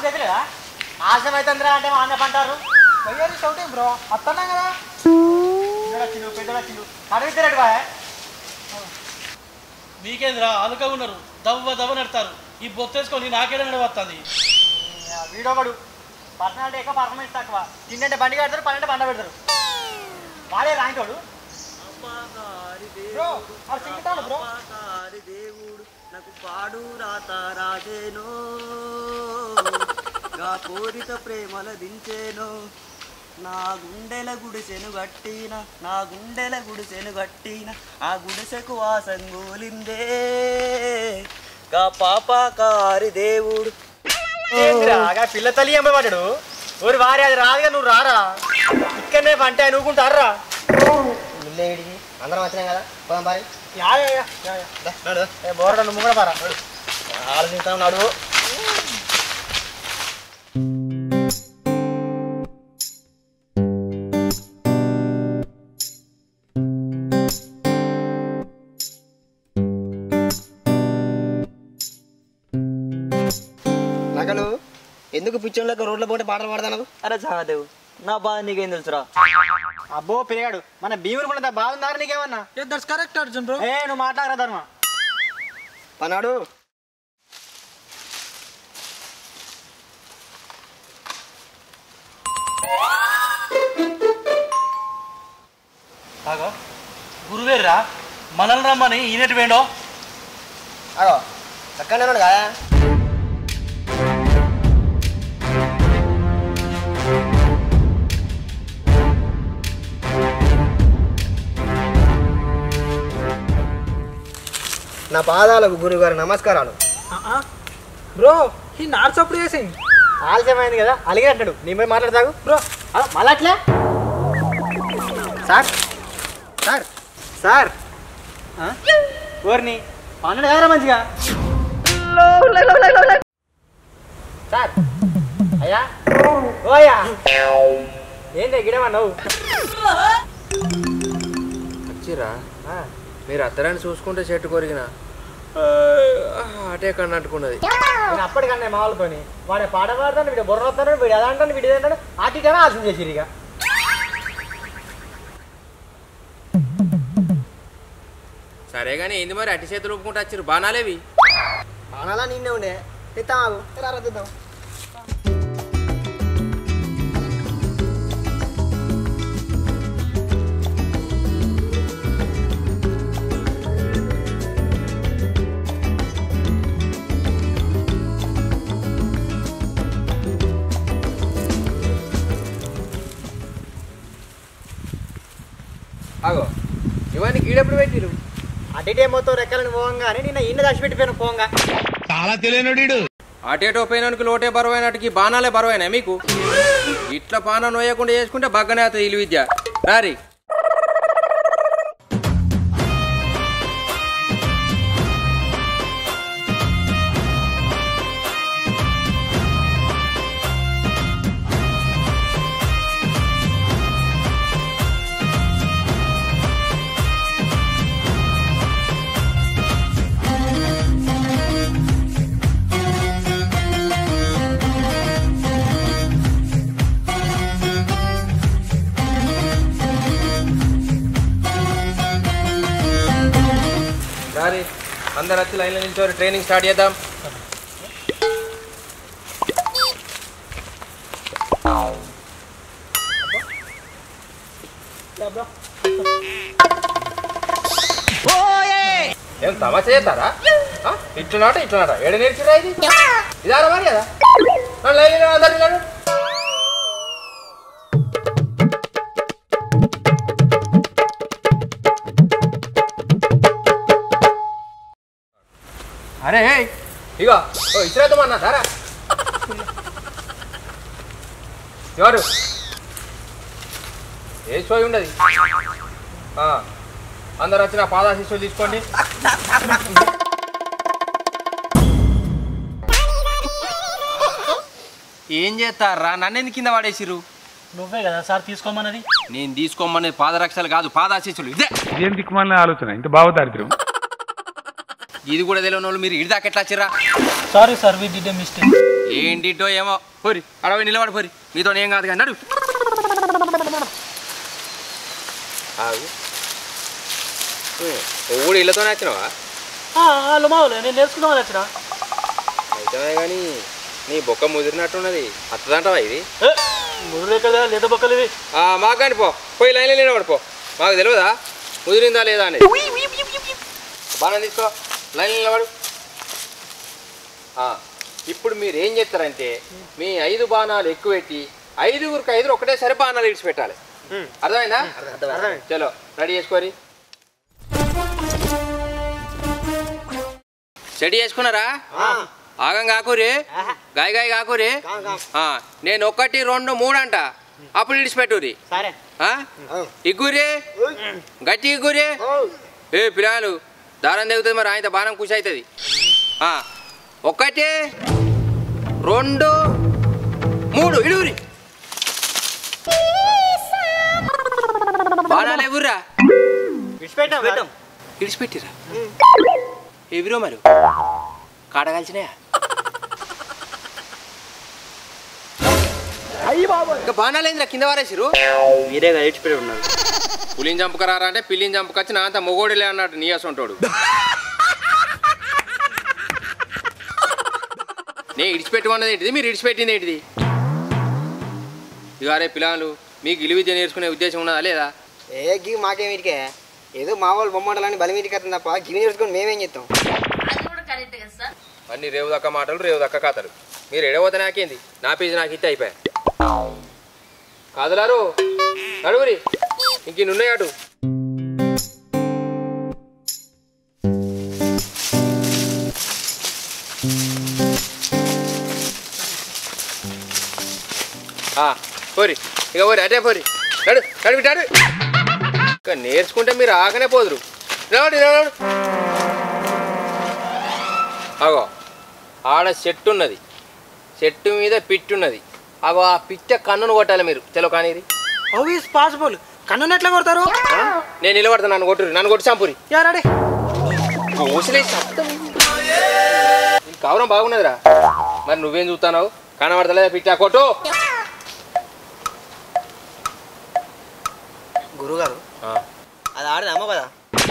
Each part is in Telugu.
చేతులేదా ఆశం అవుతుందిరా అంటే మా అన్న పంటారు అయ్యారు చౌటే బ్రో అత్తన్నాం కదా చిన్న పెద్దోడా చిన్న కడిగితే బాయ్ మీకేంద్రా అలుకగా ఉన్నారు దవ్వ దవ్వ నడతారు ఈ బొత్తేసుకొని నాకేడ నడవస్తుంది వీడొకడు పర్సనాలిటీ ఎక్కువ పర్ఫార్మెన్స్ తక్కువ తిండంటే బండి కడతారు పన్నెండు బండ పెడతారు వాడే రాంటోడు బ్రో అది సింగిటాను బ్రో పాపాకారి దేవుడు నాకు పాడు రాత రాజేను గా కోరిక ప్రేమల దించేను నా గుండెల గుడిసెను గట్టిన నా గుండెల గుడిసెను గట్టిన ఆ గుడిసెకు వాసంగూలిందే గా పాపాకారి దేవుడు ఏందిరా ఆ పిల్ల తల్లి ఎంబడి ఊరి వారి అది రాదుగా నువ్వు రారా ఇక్కడనే పంటే అనుకుంటారా ఇల్లేడికి అందరం వచ్చినాం కదా పోదాం బారి యా యా యా, యా యా. నడు ఏ బోరడా నువ్వు కూడా పారా ఆలోచిస్తాం నడు నగలు ఎందుకు పిచ్చోళ్ళకి రోడ్ల పోటీ పాటలు పాడతాను అరే సహదేవ్ నా బాధ నీకేం తెలుసురా అబ్బో పిరిగాడు మన భీముడు కూడా బాగుందారా నీకేమన్నా దట్స్ కరెక్ట్ అర్జున్ బ్రో ఏ నువ్వు మాట్లాడరా ధర్మ పనాడు కాగా గురువేర్రా మనల్ని రమ్మని ఈనెట్ వేండో అగో చక్కనే ఉన్నాడు కదా నా పాదాలకు గురుగారు నమస్కారాలు బ్రో ఈ నాట్స్ అప్పుడు చేసింది ఆలస్యమైంది కదా అలిగి అంటాడు నీ మీద మాట్లాడతాగు బ్రో మళ్ళీ అట్లా సార్ సార్ సార్ ఆ? ఓర్ని పన్నెండు కదా మంచిగా సార్ అయ్యా ఓ అయ్యా ఏంటి గిడమన్నావు వచ్చిరా మీరు అత్తరాన్ని చూసుకుంటే చెట్టు కొరిగిన అటే కన్నట్టుకున్నది నేను అప్పటికన్నా మా వాళ్ళతోని వాడే పాట పాడతాను వీడు బుర్ర వస్తాడు వీడు ఎలా అంటాను వీడు ఏదంటాడు అటుకనే ఆలోచన చేసిరు ఇక సరే కానీ ఏంది మరి అట్టి చేతులు ఒప్పుకుంటూ వచ్చిరు బాణాలేవి బాణాలా నిన్నే ఉండే తెస్తాం ఆగు రారా తెద్దాం ఆగో ఇవన్నీ గీడెప్పుడు పెట్టిరు అటుటే మొత్తం రెక్కలను పోవంగానే నిన్న ఇన్న దాచిపెట్టిపోయిన పోంగా అటేటో పోయినానికి లోటే బరువైనట్టుకి బాణాలే బరువైనా మీకు ఇట్లా పాన నోయకుండా చేసుకుంటే బగ్గనే అవుతుంది ఇల్లు విద్య రారి రారి అందరు వచ్చి లైన్లో నిల్చోరి ట్రైనింగ్ స్టార్ట్ చేద్దాం ఏం తమాషా చేస్తారా ఆ? ఇట్లున్నాట ఇట్లున్నాట ఏడ నేర్చిరా ఇది ఇదారా మరి కదా లైన్ అందరు నిలబడు. అరే హే ఇగో ఓ ఇసురేద్దామన్నా దారా ఎవరు ఏ సోయి ఉండదు ఆ, అందరు వచ్చిన పాదా శిష్యులు తీసుకోండి ఏం చేస్తారా నన్ను ఎందుకు కింద పడేసిరు నువ్వే కదా సార్ తీసుకోమన్నది నేను తీసుకోమని పాదరక్షలు కాదు పాదాశిష్యులు ఇదే ఇదేం దిక్కుమాలిన ఆలోచన ఇంత బావదారిద్రం ఇది కూడా తెలియని వాళ్ళు మీరు ఇడిదాకా ఎట్లా వచ్చిర్రా sorry sir we did mistake ఏంటిటో ఏమో పోరి అడవి నిలబడి పోరి నీతో ఏం కాదు కానీ నడు ఆగు ఊడు ఇళ్ళతోనే వచ్చినావా వాళ్ళు మావులే నేను నేర్చుకుందామని వచ్చిన అయితే కానీ నీ బొక్క ముదిరినట్టున్నది అత్తదంటావా ఇది ఏ ముదురే కదా లేత బొక్కలు ఇవి ఆ, మాకు కానీ పో పోయి లైన్లో నిలబడి పో మాకు తెలియదా ముదిరిందా లేదా అనేది బాణం తీసుకో లైన్ నిలబడు ఆ, ఇప్పుడు మీరు ఏం చేస్తారంటే మీ ఐదు బాణాలు ఎక్కువ పెట్టి ఐదుగురికి ఐదుగురు ఒకటేసారి బాణాలు ఇడిచిపెట్టాలి అర్థమైందా చలో రెడీ చేసుకోరి సెట్ చేసుకున్నారా ఆగం కాకురి గాయ గాయ కాకురి ఆ, నేను ఒకటి రెండు మూడు అంట అప్పుడు ఇడిచిపెట్టురి సరే ఆ? ఇగ్గురి గట్టి ఇగ్గురి ఏ పిల్లలు దారం తెగుతుంది మరి ఆయన బాణం ఖుషి అవుతుంది ఆ, ఒకటి రెండు మూడు ఇడుగురి బాణాలు ఎగుర్రా విడిచిపెట్టాం పెట్టాం ఇడిచిపెట్టిరా ఎవిరో మరి కాడగాల్చినాయా ఇంకా బాణాలు ఏందిరా కింద వారేసిరు మీరే గడిచిపెట్టి ఉన్నారు పులిని చంపుకరారా అంటే పిల్లిని చంపుకొచ్చి నా అంత మొగోడిలే అన్నట్టు నీ ఉంటాడు నేను ఇడిచిపెట్టమన్నది ఏంటిది మీరు ఇడిచిపెట్టింది ఏంటిది ఇవారే పిల్లలు మీకు ఇలు విద్య నేర్చుకునే ఉద్దేశం ఉన్నదా లేదా ఏ గివి మాకేం ఇటుకే ఏదో మా వాళ్ళు బొమ్మడాలని బలం ఇంటికి వస్తుంది తప్ప గివి నేర్చుకొని మేమేం చేస్తాం అన్ని రేవు దక్క మాటలు రేవు దక్క కథలు మీరు ఎడవద్ద నాకేంది నా పేజీ నాకు ఇస్తే అయిపోయా కాదలారు నడుగురి ఇంక ఉన్నాయి అటు ఆ, పోరి ఇక పోరి అటే పోరి నడు నడు నడు ఇక నేర్చుకుంటే మీరు ఆగనే పోదురు నిలబడి నిలబడు అగో ఆడ చెట్టు ఉన్నది చెట్టు మీద పిట్టు ఉన్నది అగో ఆ పిట్ట కన్నును కొట్టాలి మీరు తెలో కానీ హౌ ఈస్ పాసిబుల్ కన్నుని ఎట్లా కొడతారు నేను నిలబడతా నన్ను కొట్టురు నన్ను కొట్టి చంపురి యారాడే ఊసిలే శబ్దం ఈ కవరం బాగున్నదిరా మరి నువ్వేం చూస్తున్నావు కనబడతలేదా పిట్ట కొట్టు గురుగారు ఆ, అది ఆడది అమ్మ కదా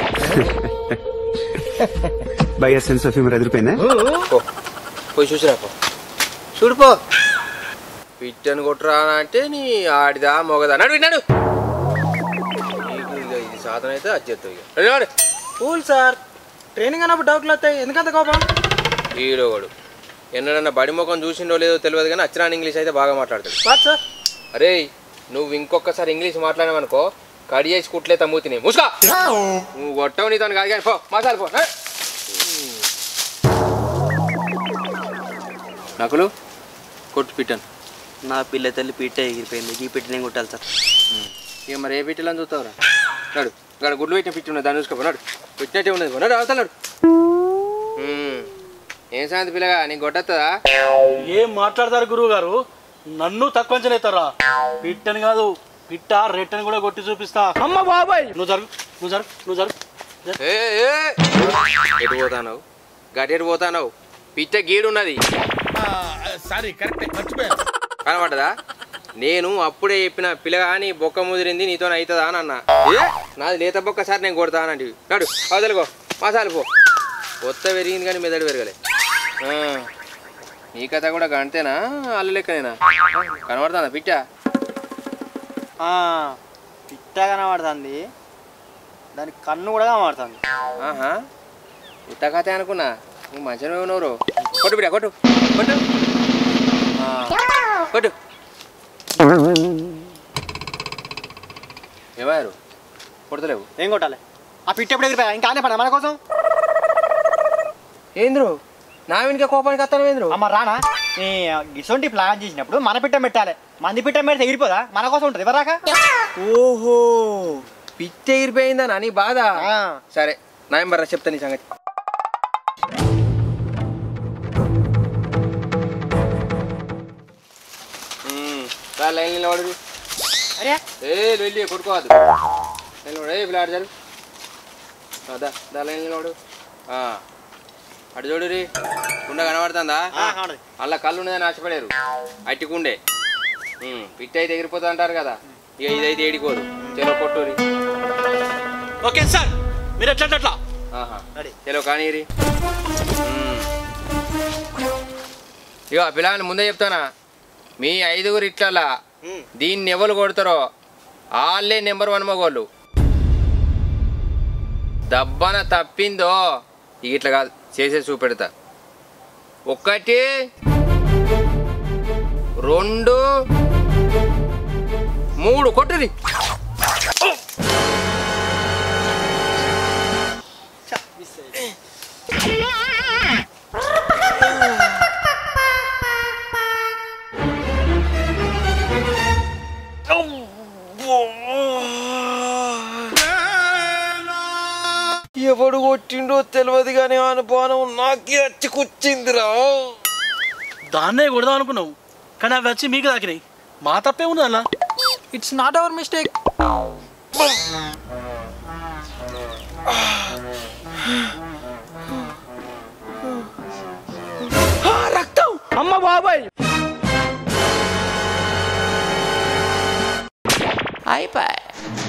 భయ్య సెన్స్ ఆఫ్ హ్యూమర్ ఎదిరిపోయిందా పో పోయి చూసిరా పో చూడుపో పిట్టను కొట్టురా అంటే నీ ఆడిదా మొగదా నడు నడు నీకు ఇక ఇది సాధన అయితే అది చేస్తావు ఇక నడు, నడు కూల్ సార్ ట్రైనింగ్ అన్నప్పుడు డౌట్లు వస్తాయి ఎందుకంత కోపం ఈడోగడు ఎన్నడన్నా బడి ముఖం చూసిండో లేదో తెలియదు కానీ అచ్చరాని ఇంగ్లీష్ అయితే బాగా మాట్లాడతాడు వాట్ సార్ అరే నువ్వు ఇంకొకసారి ఇంగ్లీష్ మాట్లాడావనుకో కడి చేసి కుట్లే తమ్ముతిని ముసుకా నువ్వు కొట్టవు నీతో కాదు కానీ పో మసాలు పో నడు. నకులు కొట్టు పిట్టాను నా పిల్ల తల్లి పీట ఎగిరిపోయింది ఈ పిట్ట నేను కొట్టాలి సార్ ఇక మరి ఏ పిట్టలని చూస్తావురా నడు ఇక్కడ గుడ్లు పెట్టిన పిట్టి ఉన్నది దాన్ని చూసుకోపో నడు పెట్టినట్టే ఉన్నది పో. నడు అవతల నడు ఉమ్. ఏం సంగతి పిల్లగా నీకు కొట్టస్తుందా ఏం మాట్లాడతారు గురువు గారు నన్ను తక్కువ అంచనేస్తారా పిట్టని కాదు పిట్ట రెట్టని కూడా కొట్టి చూపిస్తా అమ్మ బాబాయ్ నువ్వు జరుగు నువ్వు జరుగు నువ్వు జరుగు ఏ, ఏ. ఎటు పోతానావు గట్టి ఎటు పోతానావు పిచ్చ గీడున్నది సారీ కరెక్ట్ మర్చిపోయాను కనబడ్డదా నేను అప్పుడే చెప్పిన పిల్లగాని బొక్క ముదిరింది నీతో అవుతుందా అని అన్నా ఏ నాది లేత బొక్క సార్ నేను కొడతా అనంటివి నడు అవతలుకో మసాలు పో కొత్త పెరిగింది కానీ మెదడు పెరగలే ఆ, నీ కథ కూడా గంటేనా అల్లు లెక్కనేనా కనబడుతుందా పిచ్చ పిట్ట కనబడుతుంది దాని కన్ను కూడా కనబడుతుంది ఆహా ఉత్త కథ అనుకున్నా నువ్వు మంచిగా ఉన్నావు కొట్టు బిడ్డ కొట్టు కొట్టు ఆ, కొట్టు ఏమారు కొడతలేవు ఏం కొట్టాలి ఆ పిట్ట ఎప్పుడు ఎగిరిపోయా ఇంకా ఆనే పడ మన కోసం ఏంద్రు నా వెనుక కోపానికి వస్తాను ఏంద్రు అమ్మ రానా ఈ ఇసొంటి ప్లాన్ చేసినప్పుడు మన పిట్ట పెట్టాలి మంది పిట్ట పెడితే ఎగిరిపోదా మన కోసం ఉంటుంది ఎవరాక ఓహో పిచ్చి ఎగిరిపోయిందా నీ బాధ ఆ. సరే నవంబర్ రా చెప్తా నీ సంగతి ఉమ్, రా లైన్ నిలబడు అరే ఏ వెళ్ళి కొట్టుకోవద్దు నిలబడు ఏ పిల్లాడు చాలు దా దా లైన్ నిలబడు ఆ. అటు చూడు రీ కుండ కనబడుతుందా అలా కళ్ళు ఉన్నదని ఆశపడారు అట్టి కుండే ఉమ్, పిట్టి అయితే ఎగిరిపోతా అంటారు కదా ఇక ఇదైతే ఏడికోదు చెలో కొట్టురి ఓకే సార్ మీరు ఎట్లా అంటే అట్లా ఆహా చెలో కానీ రీ ఇక పిల్లల్ని ముందే చెప్తానా మీ ఐదుగురు ఇట్లా దీన్ని ఎవరు కొడతారో వాళ్ళే నెంబర్ వన్ మగోళ్ళు దబ్బన తప్పిందో ఇక ఇట్లా కాదు చేసే చూపెడతా ఒకటి రెండు మూడు కొట్టుది ఎవడు కొట్టిండో తెలియదు కానీ అనుభవం నాకే వచ్చి కూర్చిందిరా దాన్నే కొడదాం అనుకున్నావు కానీ అవి వచ్చి మీకు తాకినాయి మా తప్పే ఉంది అలా ఇట్స్ నాట్ అవర్ మిస్టేక్ రక్తం అమ్మ బాబాయ్ అయిపోయి